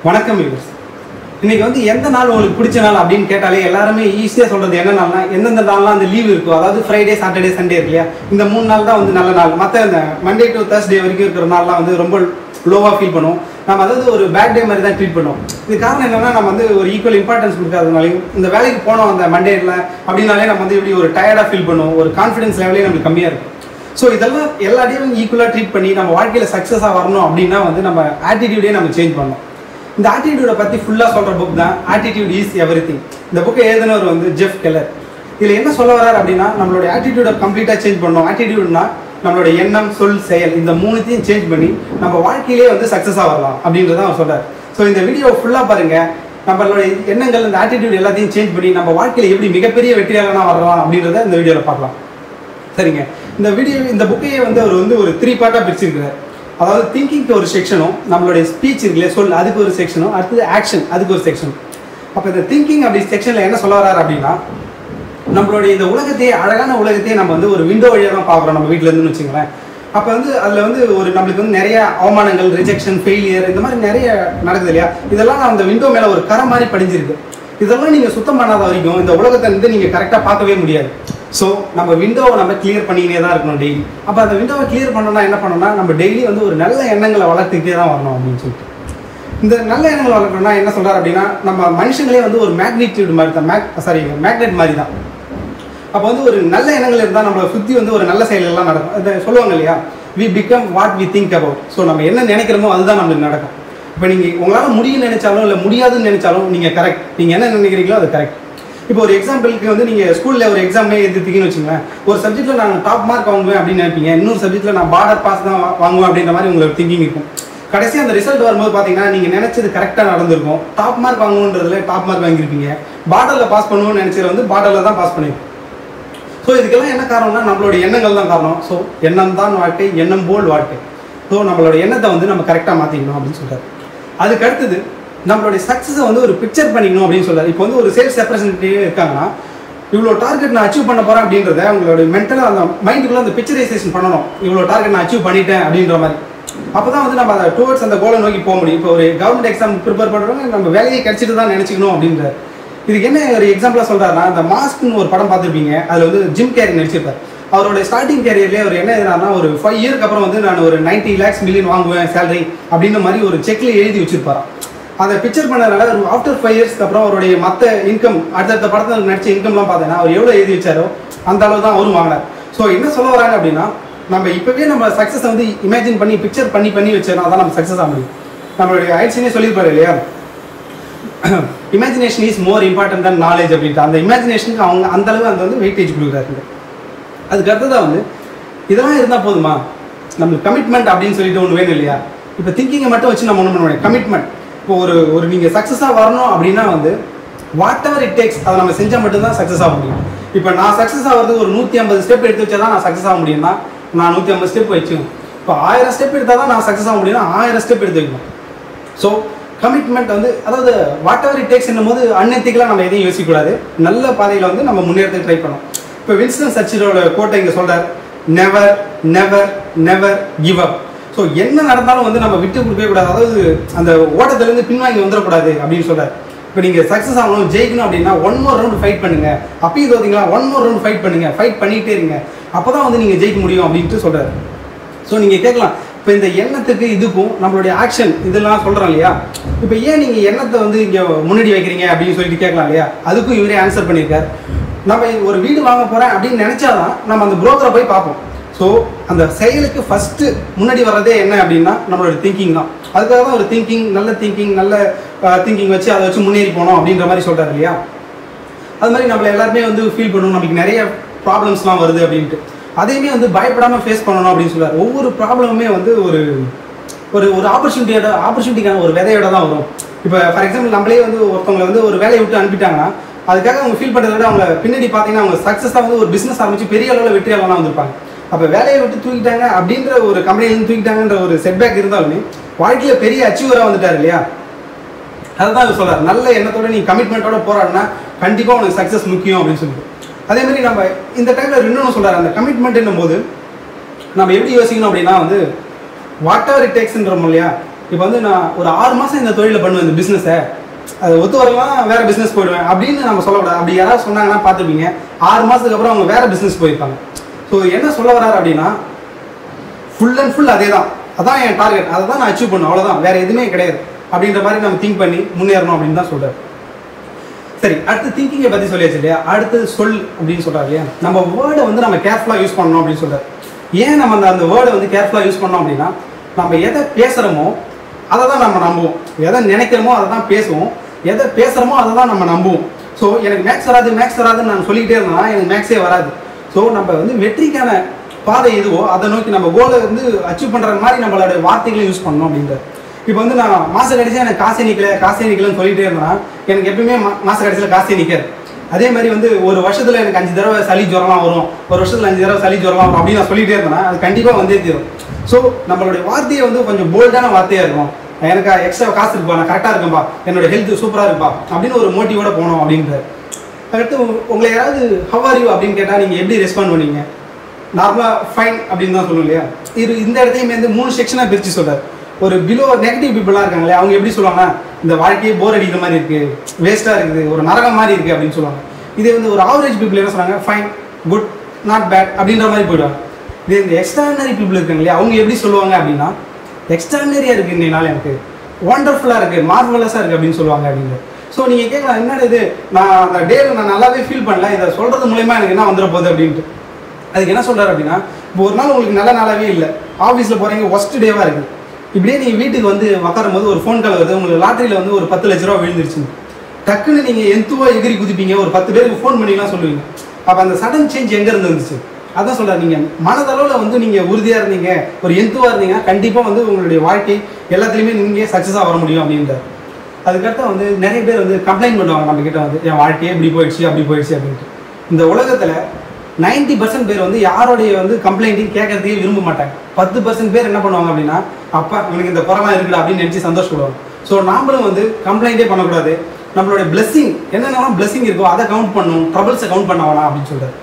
வணக்கம் வியூவர்ஸ் இன்னைக்கு வந்து எந்த நாள் உங்களுக்கு பிடிச்ச நாள் அப்படின்னு கேட்டாலே எல்லாருமே ஈஸியாக சொல்றது என்ன நாள்னா எந்தெந்த நாள்லாம் அந்த லீவ் இருக்கோ அதாவது ஃப்ரைடே சாட்டர்டே சண்டே இருக்கு இல்லையா இந்த மூணு நாள் தான் வந்து நல்ல நாள் மற்ற இந்த மண்டே டு தேர்ஸ்டே வரைக்கும் இருக்கிற நாள்லாம் வந்து ரொம்ப லோவாக ஃபீல் பண்ணுவோம் நம்ம அதாவது ஒரு பேட் டே மாதிரி தான் ட்ரீட் பண்ணுவோம் இது காரணம் என்னன்னா நம்ம வந்து ஒரு ஈக்குவல் இம்பார்ட்டன்ஸ் கொடுக்காதனாலையும் இந்த வேலைக்கு போனோம் அந்த மண்டேல அப்படின்னாலே நம்ம வந்து இப்படி ஒரு டயர்டாக ஃபீல் பண்ணுவோம் ஒரு கான்ஃபிடன்ஸ் லெவலே நமக்கு கம்மியாக இருக்கும் ஸோ இதெல்லாம் எல்லா டேயும் ஈக்குவலாக ட்ரீட் பண்ணி நம்ம வாழ்க்கையில் சக்ஸஸாக வரணும் அப்படின்னா வந்து நம்ம ஆட்டிடியூடே நம்ம சேஞ்ச் பண்ணணும் இந்த ஆட்டிடியூடை பற்றி ஃபுல்லாக சொல்கிற புக் தான் ஆட்டிடியூட் இஸ் எவ்ரி திங் இந்த புக்கை எழுதினவர் வந்து ஜெஃப் கெல்லர் இதில் என்ன சொல்ல வர்றாரு அப்படின்னா நம்மளுடைய ஆட்டிடியூடை கம்ப்ளீட்டாக சேஞ்ச் பண்ணணும் ஆட்டிடியூட்னா நம்மளோட எண்ணம் சொல் செயல் இந்த மூணுத்தையும் சேஞ்ச் பண்ணி நம்ம வாழ்க்கையிலே வந்து சக்ஸஸாக வரலாம் அப்படின்றத அவர் சொல்றாரு ஸோ இந்த வீடியோ ஃபுல்லாக பாருங்க நம்மளுடைய எண்ணங்கள் இந்த ஆட்டிடியூட் எல்லாத்தையும் சேஞ்ச் பண்ணி நம்ம வாழ்க்கையில் எப்படி மிகப்பெரிய வெற்றியாளனா வரலாம் அப்படின்றத இந்த வீடியோவில் பார்க்கலாம் சரிங்க இந்த வீடியோ இந்த புக்கையே வந்து அவர் வந்து ஒரு த்ரீ பார்ட்டாக பிரிச்சிருக்கிறார் அதாவது திங்கிங்க்கு ஒரு செக்ஷனும் நம்மளுடைய ஸ்பீச் இருக்குல்ல சொல் அதுக்கு ஒரு செக்ஷனும் அடுத்தது ஆக்ஷன் அதுக்கு ஒரு செக்ஷன் அப்போ இந்த திங்கிங் அப்படி செக்ஷனில் என்ன சொல்ல வர்றாரு அப்படின்னா நம்மளுடைய இந்த உலகத்தையே அழகான உலகத்தையே நம்ம வந்து ஒரு விண்டோ வழியாக தான் பார்க்குறோம் நம்ம வீட்டில் இருந்துன்னு வச்சுங்களேன் அப்போ வந்து அதில் வந்து ஒரு நம்மளுக்கு வந்து நிறைய அவமானங்கள் ரிஜெக்ஷன் ஃபெயிலியர் இந்த மாதிரி நிறைய நடக்குது இல்லையா இதெல்லாம் அந்த விண்டோ மேலே ஒரு கரை மாதிரி படிஞ்சிருக்கு இதெல்லாம் நீங்கள் சுத்தம் பண்ணாத வரைக்கும் இந்த உலகத்தை வந்து நீங்கள் கரெக்டாக பார்க்கவே முடியாது ஸோ நம்ம விண்டோவை நம்ம கிளியர் பண்ணிக்கிட்டே தான் இருக்கணும் டெய்லி அப்போ அந்த விண்டோவை கிளியர் பண்ணணும்னா என்ன பண்ணணும்னா நம்ம டெய்லி வந்து ஒரு நல்ல எண்ணங்களை வளர்த்துக்கிட்டே தான் வரணும் அப்படின்னு சொல்லிட்டு இந்த நல்ல எண்ணங்கள் வளர்க்கணும்னா என்ன சொல்றாரு அப்படின்னா நம்ம மனுஷங்களே வந்து ஒரு மேக்னிடியூட் மாதிரி தான் மேக் சாரி மேக்னெட் மாதிரி தான் அப்போ வந்து ஒரு நல்ல எண்ணங்கள் இருந்தால் நம்மளை சுற்றி வந்து ஒரு நல்ல செயல்கள்லாம் நடக்கும் அதை சொல்லுவாங்க இல்லையா we become what we think about so நம்ம என்ன நினைக்கிறோமோ அதுதான் நம்மளுக்கு நடக்கும் இப்போ நீங்கள் உங்களால் முடியும்னு நினைச்சாலும் இல்லை முடியாதுன்னு நினைச்சாலும் நீங்கள் கரெக்ட் நீங்கள் என்ன நினைக்கிறீங்களோ அது கரெக்ட் இப்போ ஒரு எக்ஸாம்பிளுக்கு வந்து நீங்கள் ஸ்கூலில் ஒரு எக்ஸாமே எழுதிருக்கீங்கன்னு வச்சுங்களேன் ஒரு சப்ஜெக்ட்டில் நான் டாப் மார்க் வாங்குவேன் அப்படின்னு நினைப்பீங்க இன்னொரு சப்ஜெக்ட்டில் நான் பார்டர் பாஸ் தான் வா- வாங்குவேன் அப்படின்ற மாதிரி உங்களுக்கு திங்கிங் இருக்கும் கடைசி அந்த ரிசல்ட் வரும்போது பார்த்தீங்கன்னா நீங்கள் நினைச்சது கரெக்டாக நடந்திருக்கும் டாப் மார்க் வாங்கணுன்றதுல டாப் மார்க் வாங்கியிருப்பீங்க பார்டரில் பாஸ் பண்ணணும்னு நினைச்சது வந்து பார்டரில் தான் பாஸ் பண்ணிருப்பீங்க ஸோ இதுக்கெல்லாம் என்ன காரணம்னா நம்மளோட எண்ணங்கள் தான் காரணம் ஸோ எண்ணம் தான் வாழ்க்கை எண்ணம் போல் வாழ்க்கை ஸோ நம்மளோட எண்ணத்தை வந்து நம்ம கரெக்டாக மாற்றிக்கணும் அப்படின்னு சொல்றாரு அதுக்கு அடுத்தது நம்மளுடைய சக்ஸஸை வந்து ஒரு பிக்சர் பண்ணிக்கணும் அப்படின்னு சொல்றாரு இப்போ வந்து ஒரு சேல்ஸ் ரெப்ரஸன்டேட்டிவ் இருக்காங்கன்னா இவ்வளோ டார்கெட் நான் அச்சீவ் பண்ண போகிறேன் அப்படின்றத உங்களோட மென்டலாக அந்த மைண்டுக்குள்ள அந்த பிக்சரைசேஷன் பண்ணணும் இவ்வளோ டார்கெட் நான் அச்சீவ் பண்ணிட்டேன் அப்படின்ற மாதிரி அப்போ தான் வந்து நம்ம அதை டுவர்ட்ஸ் அந்த கோலை நோக்கி போக முடியும் இப்போ ஒரு கவர்மெண்ட் எக்ஸாம் ப்ரிப்பேர் பண்ணுறவங்க நம்ம வேலையை கிடைச்சிட்டு தான் நினச்சிக்கணும் அப்படின்றார் இதுக்கு என்ன ஒரு எக்ஸாம்பிளாக சொல்கிறாருன்னா அந்த மாஸ்க்னு ஒரு படம் பார்த்துருப்பீங்க அதில் வந்து ஜிம் கேரி நடிச்சிருப்பார் அவரோட ஸ்டார்டிங் கேரியர்லேயே அவர் என்ன எழுதினார்னா ஒரு ஃபைவ் இயருக்கு அப்புறம் வந்து நான் ஒரு 90 லேக்ஸ் மில்லியன் வாங்குவேன் சேலரி அப்படின்ற மாதிரி ஒரு செக்கில் எழுதி வச்சிருப்பாராம் அதை பிக்சர் பண்ணதுனால ஆஃப்டர் ஃபைவ் இயர்ஸ்க்கு அப்புறம் அவருடைய மற்ற இன்கம் அடுத்தடுத்த படத்தில் நடிச்ச இன்கம்லாம் பார்த்தேன்னா அவர் எவ்வளோ எழுதி வச்சாரோ அந்த அளவு தான் அவரும் வாங்கினார் ஸோ என்ன சொல்ல வராங்க அப்படின்னா நம்ம இப்போவே நம்ம சக்ஸஸ் வந்து இமேஜின் பண்ணி பிக்சர் பண்ணி பண்ணி வச்சோம்னா தான் நம்ம சக்ஸஸ் ஆக முடியும் நம்மளுடைய ஆயிடுச்சுனே சொல்லியிருப்பாரு இல்லையா imagination is more important than knowledge அப்படின்ட்டு அந்த இமேஜினேஷனுக்கு அவங்க அந்த அளவு அந்த வந்து வெயிட்டேஜ் கொடுக்குறாங்க அதுக்கு அடுத்ததாக வந்து இதெல்லாம் இருந்தால் போதுமா நம்மளுக்கு கமிட்மெண்ட் அப்படின்னு சொல்லிட்டு ஒன்று வேணும் இல்லையா இப்போ திங்கிங்கை மட்டும் வச்சு நம்ம ஒன்றும் பண்ண முடியாது கமிட்மெண்ட் இப்போ ஒரு ஒரு நீங்கள் சக்ஸஸாக வரணும் அப்படின்னா வந்து வாட் எவர் இட் டேக்ஸ் அதை நம்ம செஞ்சால் மட்டும்தான் சக்ஸஸ் ஆக முடியும் இப்போ நான் சக்ஸஸ் ஆகிறதுக்கு ஒரு நூற்றி ஐம்பது ஸ்டெப் எடுத்து வச்சா தான் நான் சக்ஸஸ் ஆக முடியும்னா நான் நூற்றி ஐம்பது ஸ்டெப் வச்சுக்கணும் இப்போ ஆயிரம் ஸ்டெப் எடுத்தால் தான் நான் சக்ஸஸ் ஆக முடியும்னா ஆயிரம் ஸ்டெப் எடுத்து வைக்கணும் ஸோ கமிட்மெண்ட் வந்து அதாவது வாட் எவர் இட் டேக்ஸ் என்னும் போது அன்எத்திக்கலாக நம்ம எதையும் யோசிக்கக்கூடாது நல்ல பாதையில் வந்து நம்ம முன்னேறதுக்கு ட்ரை பண்ணணும் இப்போ வின்ஸ்டன் சர்ச்சிலோட கோட்டை இங்கே சொல்றார் never never never give up so என்ன நடந்தாலும் வந்து நம்ம விட்டு கொடுக்கவே கூடாது அதாவது அந்த ஓட்டத்துலேருந்து பின்வாங்கி வந்துடக்கூடாது அப்படின்னு சொல்றாரு இப்போ நீங்கள் சக்ஸஸ் ஆகணும் ஜெயிக்கணும் அப்படின்னா ஒன் மோர் ரவுண்ட் ஃபைட் பண்ணுங்க அப்பயும் தோத்தீங்களா ஒன் மோர் ரவுண்ட் ஃபைட் பண்ணுங்க ஃபைட் பண்ணிகிட்டே இருங்க அப்போ தான் வந்து நீங்கள் ஜெயிக்க முடியும் அப்படின்ட்டு சொல்றாரு ஸோ நீங்கள் கேட்கலாம் இப்போ இந்த எண்ணத்துக்கு இதுக்கும் நம்மளுடைய ஆக்ஷன் இதெல்லாம் சொல்கிறோம் இல்லையா இப்போ ஏன் நீங்கள் எண்ணத்தை வந்து இங்கே முன்னாடி வைக்கிறீங்க அப்படின்னு சொல்லிட்டு கேட்கலாம் இல்லையா அதுக்கும் இவரே ஆன்சர் பண்ணியிருக்கார் நம்ம ஒரு வீடு வாங்க போகிறேன் அப்படின்னு நினச்சாதான் நம்ம அந்த புரோக்கரை போய் பார்ப்போம் ஸோ அந்த செயலுக்கு ஃபஸ்ட்டு முன்னாடி வர்றதே என்ன அப்படின்னா நம்மளோட திங்கிங் தான் அதுக்காக தான் ஒரு திங்கிங் நல்ல திங்கிங் நல்ல திங்கிங் வச்சு அதை வச்சு முன்னேறி போனோம் அப்படின்ற மாதிரி சொல்கிறார் இல்லையா அது மாதிரி நம்மள எல்லாருமே வந்து ஃபீல் பண்ணணும் நமக்கு நிறைய ப்ராப்ளம்ஸ்லாம் வருது அப்படின்ட்டு அதையுமே வந்து பயப்படாமல் ஃபேஸ் பண்ணணும் அப்படின்னு சொல்றாரு ஒவ்வொரு ப்ராப்ளமுமே வந்து ஒரு ஒரு ஒரு ஆப்பர்ச்சுனிட்டியோட ஆப்பர்ச்சுனிட்டிக்கான ஒரு விதையோட தான் வரும் இப்போ ஃபார் எக்ஸாம்பிள் நம்மளே வந்து ஒருத்தவங்களை வந்து ஒரு வேலையை விட்டு அனுப்பிட்டாங்கன்னா அதுக்காக அவங்க ஃபீல் பண்ணுறத விட அவங்க பின்னாடி பார்த்தீங்கன்னா அவங்க சக்ஸஸாக வந்து ஒரு பிஸ்னஸ் ஆரம்பிச்சு பெரிய அளவில் வெற்றியாளலாம் வந்திருப்பாங்க அப்போ வேலையை விட்டு தூக்கிட்டாங்க அப்படின்ற ஒரு கம்பெனிலேருந்து தூக்கிட்டாங்கன்ற ஒரு செட்பேக் இருந்தாலுமே வாழ்க்கையில் பெரிய அச்சீவராக வந்துட்டார் இல்லையா அதுதான் அவர் சொல்றாரு நல்ல எண்ணத்தோட நீ கமிட்மெண்ட்டோட போராடினா கண்டிப்பாக உனக்கு சக்ஸஸ் முக்கியம் அப்படின்னு சொல்லிட்டு அதே மாதிரி நம்ம இந்த டைமில் இன்னொன்று சொல்றாரு அந்த கமிட்மெண்ட் போது நம்ம எப்படி யோசிக்கணும் அப்படின்னா வந்து வாட் எவர் இட் டேக்ஸ்ன்றோம் இல்லையா இப்போ வந்து நான் ஒரு ஆறு மாதம் இந்த தொழிலை பண்ணுவேன் இந்த பிஸ்னஸை அது ஒத்து வரலாம் வேற பிஸ்னஸ் போயிடுவேன் அப்படின்னு நம்ம சொல்லக்கூடாது அப்படி யாராவது சொன்னாங்கன்னா பார்த்துருப்பீங்க ஆறு மாதத்துக்கு அப்புறம் அவங்க வேற பிஸ்னஸ் போயிருப்பாங்க ஸோ என்ன சொல்ல வராரு அப்படின்னா ஃபுல் அண்ட் ஃபுல் அதே தான் அதான் என் டார்கெட் அதை தான் நான் அச்சீவ் பண்ணும் அவ்வளோதான் வேற எதுவுமே கிடையாது அப்படின்ற மாதிரி நம்ம திங்க் பண்ணி முன்னேறணும் அப்படின்னு தான் சொல்றாரு சரி அடுத்து திங்கிங்கை பற்றி சொல்லியாச்சு இல்லையா அடுத்து சொல் அப்படின்னு சொல்றாரு இல்லையா நம்ம வேர்டை வந்து நம்ம கேர்ஃபுல்லாக யூஸ் பண்ணணும் அப்படின்னு சொல்றாரு ஏன் நம்ம அந்த அந்த வேர்டை வந்து கேர்ஃபுல்லாக யூஸ் பண்ணோம் அப்படின்னா நம்ம எதை பேசுகிறோமோ அதை தான் நம்ம நம்புவோம் எதை நினைக்கிறோமோ அதை தான் பேசுவோம் எதை பேசுகிறோமோ அதை தான் நம்ம நம்புவோம் ஸோ எனக்கு மேக்ஸ் வராது மேக்ஸ் வராதுன்னு நான் சொல்லிக்கிட்டே இருந்தேன்னா எனக்கு மேக்ஸே வராது ஸோ நம்ம வந்து வெற்றிக்கான பாதை எதுவோ அதை நோக்கி நம்ம கோலை வந்து அச்சீவ் பண்ணுற மாதிரி நம்மளோட வார்த்தைகளை யூஸ் பண்ணணும் அப்படின்றது இப்போ வந்து நான் மாசம் கடைசியா எனக்கு காசே நிக்கல காசே நிக்கலன்னு சொல்லிட்டே இருந்தேன்னா எனக்கு எப்பயுமே மா- மாச கடைசியில காசே நிக்காது அதே மாதிரி வந்து ஒரு வருஷத்துல எனக்கு அஞ்சு தடவை சளி ஜுரம்லாம் வரும் ஒரு வருஷத்துல அஞ்சு தடவை சளி ஜுரம்லாம் வரும் அப்படின்னு நான் சொல்லிட்டே இருந்தேன்னா அது கண்டிப்பா வந்தே தீரும் ஸோ நம்மளுடைய வார்த்தையை வந்து கொஞ்சம் போல்டான வார்த்தையா இருக்கும் எனக்கு எக்ஸ்ட்ரா காசு இருக்குப்பா நான் கரெக்டாக இருக்கும்பா என்னோட ஹெல்த் சூப்பராக இருப்பா அப்படின்னு ஒரு மோட்டிவோட போகணும் அப்படின்றாரு அடுத்து உங்க- உங்களை யாராவது ஹவ் ஆர் யூ அப்படின்னு கேட்டால் நீங்கள் எப்படி ரெஸ்பாண்ட் பண்ணுவீங்க நார்மலாக ஃபைன் அப்படின்னு தான் சொல்லுவோம் இல்லையா இது இந்த இடத்தையுமே வந்து மூணு செக்ஷனாக பிரித்து சொல்றாரு ஒரு பிலோ நெகட்டிவ் பீப்புளாக இருக்காங்களே அவங்க எப்படி சொல்லுவாங்க இந்த வாழ்க்கையே போர் அடிக்கிற மாதிரி இருக்கு வேஸ்ட்டாக இருக்குது ஒரு நரகம் மாதிரி இருக்கு அப்படின்னு சொல்லுவாங்க இதே வந்து ஒரு ஆவரேஜ் பீப்புள் என்ன சொல்றாங்க ஃபைன் குட் நாட் பேட் அப்படின்ற மாதிரி போயிடுவாங்க இதே இந்த எக்ஸ்ட்ரானரி பீப்புள் இருக்காங்க இல்லையா அவங்க எப்படி சொல்லுவாங்க அப்படின்னா எக்ஸ்ட்ரானரியாக இருக்கு இந்த நாள் எனக்கு ஒண்டர்ஃபுல்லாக இருக்கு மார்வலஸாக இருக்கு அப்படின்னு சொல்லுவாங்க அப்படின்னு ஸோ நீங்கள் கேட்கலாம் என்னடா இது நான் அந்த டேல நான் நல்லாவே ஃபீல் பண்ணல இதை சொல்றது மூலயமா எனக்கு என்ன வந்துட போகுது அப்படின்ட்டு அதுக்கு என்ன சொல்றாரு அப்படின்னா இப்போ ஒரு நாள் உங்களுக்கு நல்ல நாளாவே இல்லை ஆஃபீஸில் போகிறீங்க ஒஸ்ட் டேவாக இருக்கு இப்படியே நீங்கள் வீட்டுக்கு வந்து உட்காரும் போது ஒரு ஃபோன் கால் வருது உங்களுக்கு லாட்டரியில் வந்து ஒரு பத்து லட்ச ரூபா விழுந்துருச்சு டக்குன்னு நீங்கள் எந்துவா எகிரி குதிப்பீங்க ஒரு பத்து பேருக்கு ஃபோன் பண்ணிலாம் சொல்லுவீங்க அப்போ அந்த சடன் சேஞ்ச் எங்கே இருந்து வந்துச்சு அதான் சொல்றாரு நீங்கள் மனதளவில் வந்து நீங்கள் உறுதியாக இருந்தீங்க ஒரு எந்துவா இருந்தீங்கன்னா கண்டிப்பாக வந்து உங்களுடைய வாழ்க்கை எல்லாத்துலேயுமே நீங்கள் சக்ஸஸாக வர முடியும் அப்படின்றார் அதுக்கடுத்து வந்து நிறைய பேர் வந்து கம்ப்ளைண்ட் பண்ணுவாங்க நம்ம கிட்ட வந்து என் வாழ்க்கையே இப்படி போயிடுச்சு அப்படி போயிடுச்சு அப்படின்ட்டு இந்த உலகத்துல 90% பர்சன்ட் பேர் வந்து யாருடைய வந்து கம்ப்ளைண்ட்டையும் கேட்கறதுக்கே விரும்ப மாட்டாங்க பத்து பர்சன்ட் பேர் என்ன பண்ணுவாங்க அப்படின்னா அப்பா உங்களுக்கு இந்த குறைலாம் இருக்குடா அப்படின்னு நினைச்சு சந்தோஷப்படுவாங்க ஸோ நாமளும் வந்து கம்ப்ளைண்டே பண்ணக்கூடாது நம்மளுடைய blessing என்னென்ன blessing இருக்கோ அதை கவுண்ட் பண்ணணும் ட்ரபிள்ஸை கவுண்ட் பண்ண வேணாம் அப்படின்னு சொல்றாரு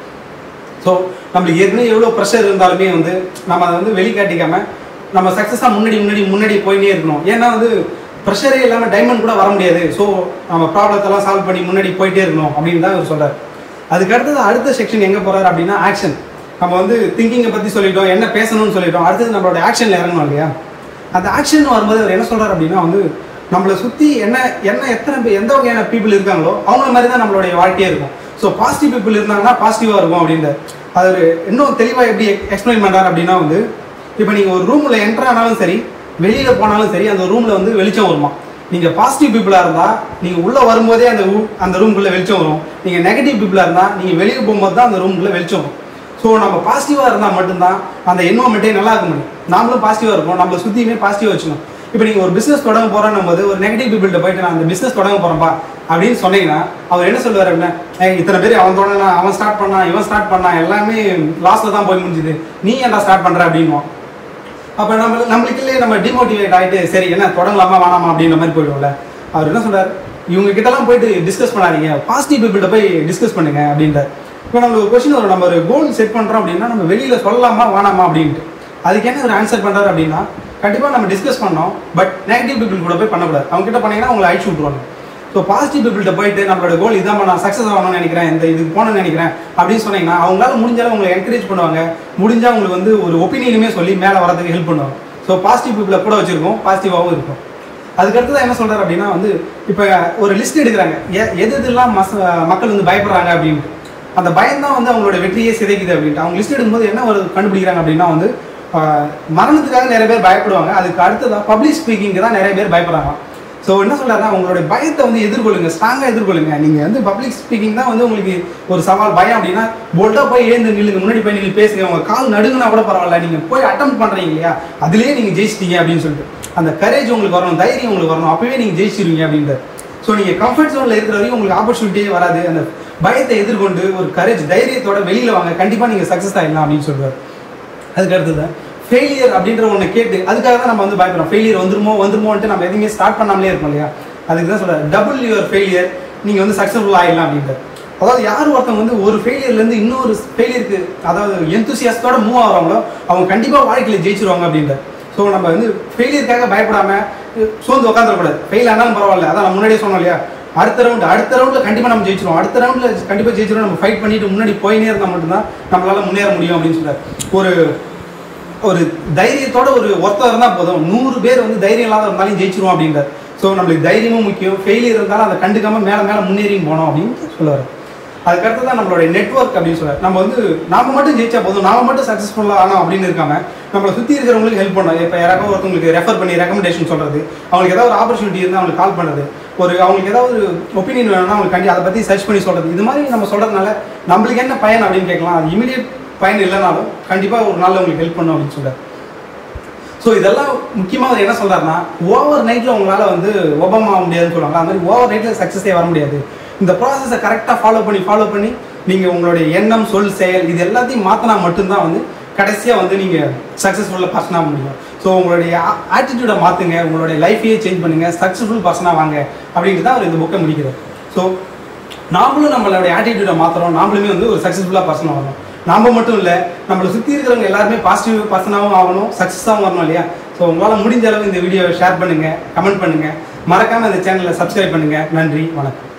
ஸோ நம்மளுக்கு ஏற்கனவே எவ்வளோ ப்ரெஷர் இருந்தாலுமே வந்து நம்ம அதை வந்து வெளிக்காட்டிக்காம நம்ம சக்ஸஸாக முன்னாடி முன்னாடி முன்னாடி போயிட்டே இருக்கணும் ஏன்னா வந்து ப்ரெஷரே இல்லாமல் டைமண்ட் கூட வர முடியாது ஸோ நம்ம ப்ராப்ளத்தெல்லாம் சால்வ் பண்ணி முன்னாடி போயிட்டே இருக்கணும் அப்படின்னு தான் அவர் சொல்றாரு அதுக்கு அடுத்தது அடுத்த செக்ஷன் எங்கே போறாரு அப்படின்னா ஆக்ஷன் நம்ம வந்து திங்கிங்கை பற்றி சொல்லிட்டோம் என்ன பேசணும்னு சொல்லிட்டோம் அடுத்தது நம்மளோட ஆக்ஷனில் இறங்கணும் இல்லையா அந்த ஆக்ஷன் வரும்போது அவர் என்ன சொல்றாரு அப்படின்னா வந்து நம்மளை சுற்றி என்ன என்ன எத்தனை பேர் எந்த வகையான பீப்புள் இருக்காங்களோ அவங்கள மாதிரி தான் நம்மளுடைய வாழ்க்கையே இருக்கும் ஸோ பாசிட்டிவ் பீப்புள் இருந்தாங்கன்னா பாசிட்டிவாக இருக்கும் அப்படின்ற அது ஒரு இன்னும் தெளிவாக எப்படி எக்ஸ்பிளைன் பண்ணுறாரு அப்படின்னா வந்து இப்போ நீங்கள் ஒரு ரூமில் என்டர் ஆனாலும் சரி வெளியில் போனாலும் சரி அந்த ரூமில் வந்து வெளிச்சம் வருமா நீங்கள் பாசிட்டிவ் பீப்புளாக இருந்தால் நீங்கள் உள்ளே வரும்போதே அந்த ஊ- அந்த ரூம்குள்ளே வெளிச்சம் வரும் நீங்கள் நெகட்டிவ் பீப்புளாக இருந்தால் நீங்கள் வெளியே போகும்போது தான் அந்த ரூம்குள்ளே வெளிச்சம் வரும் ஸோ நம்ம பாசிட்டிவாக இருந்தால் மட்டும்தான் அந்த என்வரன்மெண்ட்டே நல்லா இருக்க முடியும் நாமளும் பாசிட்டிவாக இருக்கும் நம்மளை சுற்றியுமே பாசிட்டிவாக வச்சுக்கணும் இப்போ நீங்கள் ஒரு பிஸ்னஸ் தொடங்க போகிறோம் போது ஒரு நெகட்டிவ் பீப்புள்கிட்ட போயிட்டு நான் அந்த பிஸ்னஸ் தொடங்க போகிறேன்ப்பா அப்படின்னு சொன்னீங்கன்னா அவர் என்ன சொல்லுவார் அப்படின்னா "ஏய், இத்தனை பேர் அவன் தொடங்கினா அவன் ஸ்டார்ட் பண்ணான் இவன் ஸ்டார்ட் பண்ணான் எல்லாமே லாஸ்ட்டில் தான் போய் முடிஞ்சுது நீ ஏன்டா ஸ்டார்ட் பண்ணுற அப்படின்னுவான் அப்போ நம்ம நம்மளுக்குள்ளே நம்ம டிமோட்டிவேட் ஆகிட்டு சரி என்ன தொடங்கலாமா வேணாமா அப்படின்ற மாதிரி போயிடுவோம்ல அவர் என்ன சொல்றாரு இவங்க கிட்டலாம் போயிட்டு டிஸ்கஸ் பண்ணாதீங்க பாசிட்டிவ் பீப்புள்கிட்ட போய் டிஸ்கஸ் பண்ணுங்க அப்படின்றார் இப்போ நம்மளுக்கு ஒரு கொஸ்டின் வரும் நம்ம ஒரு கோல் செட் பண்ணுறோம் அப்படின்னா நம்ம வெளியில் சொல்லலாமா வேணாமா அப்படின்ட்டு அதுக்கு என்ன ஒரு ஆன்சர் பண்ணுறாரு அப்படின்னா கண்டிப்பாக நம்ம டிஸ்கஸ் பண்ணோம் பட் நெகட்டிவ் பீப்புள் கூட போய் பண்ணக்கூடாது அவங்க கிட்ட பண்ணீங்கன்னா உங்களை அழிச்சு விட்ருவாங்க ஸோ பாசிட்டிவ் பீப்புள்கிட்ட போயிட்டு நம்மளோட கோல் இதான் நான் சக்ஸஸ் ஆகணும்னு நினைக்கிறேன் இந்த இதுக்கு போகணும்னு நினைக்கிறேன் அப்படின்னு சொன்னீங்கன்னா அவங்களால முடிஞ்சாலும் உங்களை என்கரேஜ் பண்ணுவாங்க முடிஞ்சா உங்களுக்கு வந்து ஒரு ஒப்பீனியனுமே சொல்லி மேலே வரதுக்கு ஹெல்ப் பண்ணுவாங்க ஸோ பாசிட்டிவ் பீப்புளை கூட வச்சிருக்கோம் பாசிட்டிவாகவும் இருக்கும் அதுக்கடுத்து என்ன சொல்றாரு அப்படின்னா வந்து இப்போ ஒரு லிஸ்ட் எடுக்கிறாங்க எ- எது எதெல்லாம் மச மக்கள் வந்து பயப்படுறாங்க அப்படின்ட்டு அந்த பயம் தான் வந்து அவங்களோட வெற்றியே சிதைக்குது அப்படின்ட்டு அவங்க லிஸ்ட் எடுக்கும்போது என்ன ஒரு கண்டுபிடிக்கிறாங்க அப்படின்னா வந்து ஆஹ், மரணத்துக்காக நிறைய பேர் பயப்படுவாங்க அதுக்கு அடுத்ததான் பப்ளிக் ஸ்பீக்கிங்க்கு தான் நிறைய பேர் பயப்படுறாங்க ஸோ என்ன சொல்றாருன்னா உங்களுடைய பயத்தை வந்து எதிர்கொள்ளுங்க ஸ்ட்ராங்காக எதிர்கொள்ளுங்க நீங்கள் வந்து பப்ளிக் ஸ்பீக்கிங் தான் வந்து உங்களுக்கு ஒரு சவால் பயம் அப்படின்னா போல்டாக போய் ஏந்து நில்லுங்க முன்னாடி போய் நின்று பேசுங்க உங்கள் கால் நடுங்குனா கூட பரவாயில்ல நீங்கள் போய் அட்டம் பண்ணுறீங்க இல்லையா அதுலேயே நீங்கள் ஜெயிச்சிட்டீங்க அப்படின்னு சொல்லிட்டு அந்த கரேஜ் உங்களுக்கு வரணும் தைரியம் உங்களுக்கு வரணும் அப்பவே நீங்கள் ஜெயிச்சிருவீங்க அப்படின்றது ஸோ நீங்கள் கம்ஃபர்ட் ஜோனில் இருக்கிற வரைக்கும் உங்களுக்கு ஆப்பர்ச்சுனிட்டியே வராது அந்த பயத்தை எதிர்கொண்டு ஒரு கரேஜ் தைரியத்தோட வெளியில் வாங்க கண்டிப்பாக நீங்கள் சக்ஸஸ் ஆகிடலாம் அப்படின்னு சொல்றாரு அதுக்கு அடுத்தது ஃபெயிலியர் அப்படின்ற ஒன்று கேட்டு அதுக்காக தான் நம்ம வந்து பயப்படுறோம் ஃபெயிலியர் வந்துருமோ வந்துருமோன்ட்டு நம்ம எதுவுமே ஸ்டார்ட் பண்ணாமலே இருப்போம் இல்லையா அதுக்கு தான் சொல்கிறேன் டபுள் யுவர் ஃபெயிலியர் நீங்கள் வந்து சக்ஸஸ்ஃபுல் ஆகிடலாம் அப்படின்றது அதாவது யார் ஒருத்தவங்க வந்து ஒரு ஃபெயிலியர்லேருந்து இன்னொரு ஃபெயிலியருக்கு அதாவது எந்தூசியாஸ்டோட மூவ் ஆகுறாங்களோ அவங்க கண்டிப்பாக வாழ்க்கையில் ஜெயிச்சிருவாங்க அப்படின்ற ஸோ ஸோ நம்ம வந்து ஃபெயிலியருக்காக பயப்படாமல் சோர்ந்து உட்காந்துடக்கூடாது ஃபெயில் ஆனாலும் பரவாயில்ல அதான் நான் முன்னாடியே சொன்னோம் இல்லையா அடுத்த ரவுண்டு அடுத்த ரவுண்டில் கண்டிப்பாக நம்ம ஜெயிச்சிருவோம் அடுத்த ரவுண்டில் கண்டிப்பாக ஜெயிச்சிருவோம் நம்ம ஃபைட் பண்ணிட்டு முன்னாடி போயினே இருந்தால் மட்டும்தான் நம்மளால முன்னேற முடியும் அப்படின்னு சொல்றாரு ஒரு ஒரு தைரியத்தோட ஒரு ஒருத்தர் இருந்தால் போதும் நூறு பேர் வந்து தைரியம் இல்லாத இருந்தாலும் ஜெயிச்சிருவோம் அப்படின்றார் ஸோ நம்மளுக்கு தைரியமும் முக்கியம் ஃபெயிலியர் இருந்தாலும் அதை கண்டுக்காம மேலே மேலே முன்னேறியும் போனோம் அப்படின்னு சொல்லுவார் அதுக்கடுத்து தான் நம்மளுடைய நெட்வொர்க் அப்படின்னு சொல்றாரு நம்ம வந்து நாம மட்டும் ஜெயிச்சா போதும் நாம மட்டும் சக்ஸஸ்ஃபுல்லாக ஆனோம் அப்படின்னு இருக்காம நம்மளை சுற்றி இருக்கிறவங்களுக்கு ஹெல்ப் பண்ணணும் இப்போ யாராவது ஒருத்தவங்களுக்கு ரெஃபர் பண்ணி ரெக்கமெண்டேஷன் சொல்றது அவங்களுக்கு ஏதாவது ஒரு ஆப்பர்ச்சுனிட்டி இருந்தால் அவங்களுக்கு கால் பண்ணுறது ஒரு அவங்களுக்கு ஏதாவது ஒரு ஒப்பீனியன் வேணும்னா அவங்களுக்கு கண்டி அதை பற்றி சர்ச் பண்ணி சொல்றது இது மாதிரி நம்ம சொல்றதுனால நம்மளுக்கு என்ன பயன் அப்படின்னு கேட்கலாம் அது இமீடியட் பயன் இல்லைனாலும் கண்டிப்பாக ஒரு நாள் உங்களுக்கு ஹெல்ப் பண்ணும் அப்படின்னு சொல்றாரு ஸோ இதெல்லாம் முக்கியமாக அவர் என்ன சொல்றாருன்னா ஓவர் நைட்டில் உங்களால் வந்து ஒபாமா ஆக முடியாதுன்னு சொல்லுவாங்க அந்த மாதிரி ஓவர் நைட்டில் சக்ஸஸே வர முடியாது இந்த ப்ராசஸை கரெக்டாக ஃபாலோ பண்ணி ஃபாலோ பண்ணி நீங்கள் உங்களுடைய எண்ணம் சொல் செயல் இது எல்லாத்தையும் மாற்றினா மட்டும்தான் வந்து கடைசியாக வந்து நீங்கள் சக்ஸஸ்ஃபுல்லாக பர்சனாக முடியும் ஸோ உங்களுடைய ஆட்டிடியூடை மாற்றுங்க உங்களுடைய லைஃபையே சேஞ்ச் பண்ணுங்க சக்ஸஸ்ஃபுல் பர்சனாக வாங்க அப்படின்ட்டு தான் அவர் இந்த புக்கை முடிக்கிறார் ஸோ நாமளும் நம்மளுடைய ஆட்டிடியூடை மாற்றுறோம் நாமளுமே வந்து ஒரு சக்ஸஸ்ஃபுல்லாக பர்சனாக வரணும் நாம மட்டும் இல்லை நம்மளை சுற்றி இருக்கிறவங்க எல்லாருமே பாசிட்டிவ் பர்சனாகவும் ஆகணும் சக்ஸஸாகவும் வரணும் இல்லையா ஸோ உங்களால் முடிஞ்ச அளவு இந்த வீடியோவை ஷேர் பண்ணுங்கள் கமெண்ட் பண்ணுங்கள் மறக்காமல் இந்த சேனலை சப்ஸ்கிரைப் பண்ணுங்கள் நன்றி வணக்கம்